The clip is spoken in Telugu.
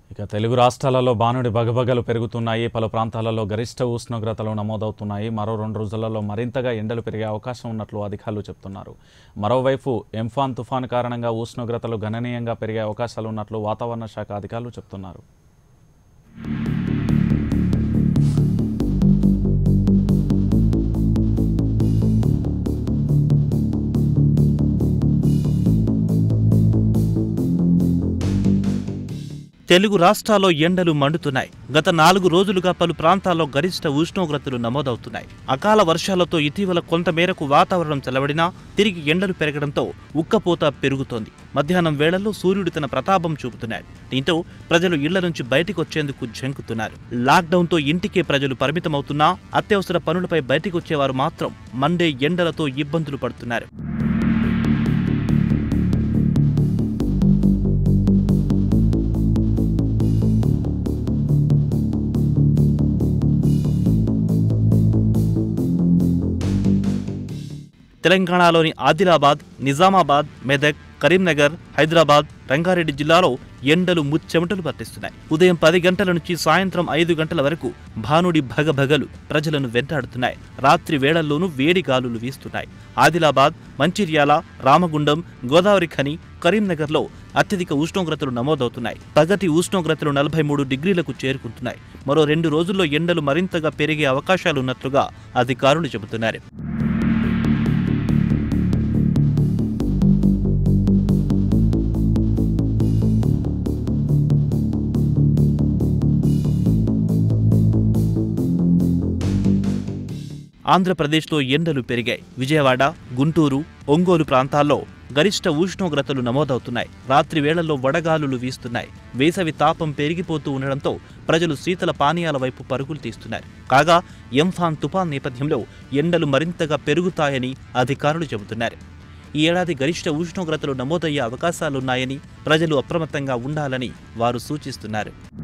ఇక తెలుగు రాష్ట్రాలలో బానుడి బగబగలు పెరుగుతున్నాయి పలు ప్రాంతాలలో గరిష్ట ఉష్ణోగ్రతలు నమోదవుతున్నాయి మరో రెండు రోజులలో మరింతగా ఎండలు పెరిగే అవకాశం ఉన్నట్లు అధికారులు చెబుతున్నారు మరోవైపు ఎంఫాన్ తుఫాన్ కారణంగా ఉష్ణోగ్రతలు గణనీయంగా పెరిగే అవకాశాలు ఉన్నట్లు వాతావరణ శాఖ అధికారులు చెబుతున్నారు తెలుగు రాష్ట్రాల్లో ఎండలు మండుతున్నాయి గత నాలుగు రోజులుగా పలు ప్రాంతాల్లో గరిష్ట ఉష్ణోగ్రతలు నమోదవుతున్నాయి అకాల వర్షాలతో ఇటీవల కొంతమేరకు వాతావరణం చల్లబడినా తిరిగి ఎండలు పెరగడంతో ఉక్కపోత పెరుగుతోంది మధ్యాహ్నం వేళల్లో సూర్యుడు తన ప్రతాపం చూపుతున్నాడు దీంతో ప్రజలు ఇళ్ల నుంచి బయటికి వచ్చేందుకు జంకుతున్నారు లాక్డౌన్తో ఇంటికే ప్రజలు పరిమితమవుతున్నా అత్యవసర పనులపై బయటికి వచ్చేవారు మాత్రం మండే ఎండలతో ఇబ్బందులు పడుతున్నారు తెలంగాణలోని ఆదిలాబాద్ నిజామాబాద్ మెదక్ కరీంనగర్ హైదరాబాద్ రంగారెడ్డి జిల్లాలో ఎండలు ముచ్చెమటలు పట్టిస్తున్నాయి ఉదయం పది గంటల నుంచి సాయంత్రం ఐదు గంటల వరకు భానుడి భగభగలు ప్రజలను వెంటాడుతున్నాయి రాత్రి వేళల్లోనూ వేడి గాలులు వీస్తున్నాయి ఆదిలాబాద్ మంచిర్యాల రామగుండం గోదావరి ఖని కరీంనగర్లో అత్యధిక ఉష్ణోగ్రతలు నమోదవుతున్నాయి పగటి ఉష్ణోగ్రతలు నలభై మూడు డిగ్రీలకు చేరుకుంటున్నాయి మరో రెండు రోజుల్లో ఎండలు మరింతగా పెరిగే అవకాశాలున్నట్లుగా అధికారులు చెబుతున్నారు ఆంధ్రప్రదేశ్లో ఎండలు పెరిగాయి విజయవాడ గుంటూరు ఒంగోలు ప్రాంతాల్లో గరిష్ట ఉష్ణోగ్రతలు నమోదవుతున్నాయి రాత్రి వేళల్లో వడగాలులు వీస్తున్నాయి వేసవి తాపం పెరిగిపోతూ ఉండడంతో ప్రజలు శీతల పానీయాల వైపు పరుగులు తీస్తున్నారు కాగా ఎంఫాన్ తుఫాన్ నేపథ్యంలో ఎండలు మరింతగా పెరుగుతాయని అధికారులు చెబుతున్నారు ఈ ఏడాది గరిష్ట ఉష్ణోగ్రతలు నమోదయ్యే అవకాశాలున్నాయని ప్రజలు అప్రమత్తంగా ఉండాలని వారు సూచిస్తున్నారు